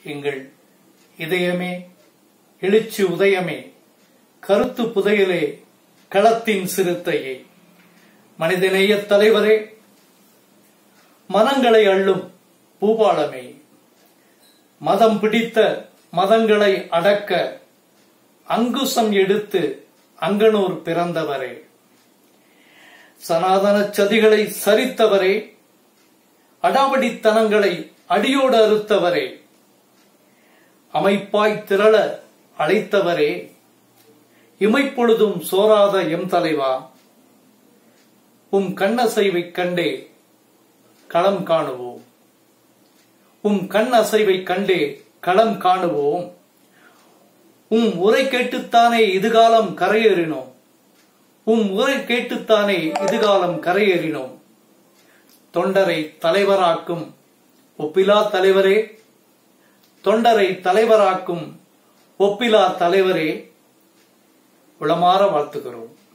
எங்கள் இதயமே எழுச்சி உதயமே கருத்து புதையலே களத்தின் சிறுத்தையே மனிதநேய தலைவரே மனங்களை அள்ளும் பூபாலமே மதம் பிடித்த மதங்களை அடக்க அங்குசம் எடுத்து அங்கனூர் பிறந்தவரே சனாதன சதிகளை சரித்தவரே அடாவடித்தனங்களை அடியோடு அறுத்தவரே அமைப்பாய் திரள அழைத்தவரே இமைப்பொழுதும் சோராத எம் தலைவா உம் கண்ணசைவைக் கண்டே களம் காணுவோம் உம் கண் அசைவைக் கண்டே களம் காணுவோம் உம் உரை கேட்டுத்தானே இதுகாலம் கரையேறினோம் உம் உரை கேட்டுத்தானே இதுகாலம் கரையேறினோம் தொண்டரை தலைவராக்கும் ஒப்பிலா தலைவரே தொண்டரை தலைவராக்கும் ஒப்பிலா தலைவரே உளமாற வாழ்த்துகிறோம்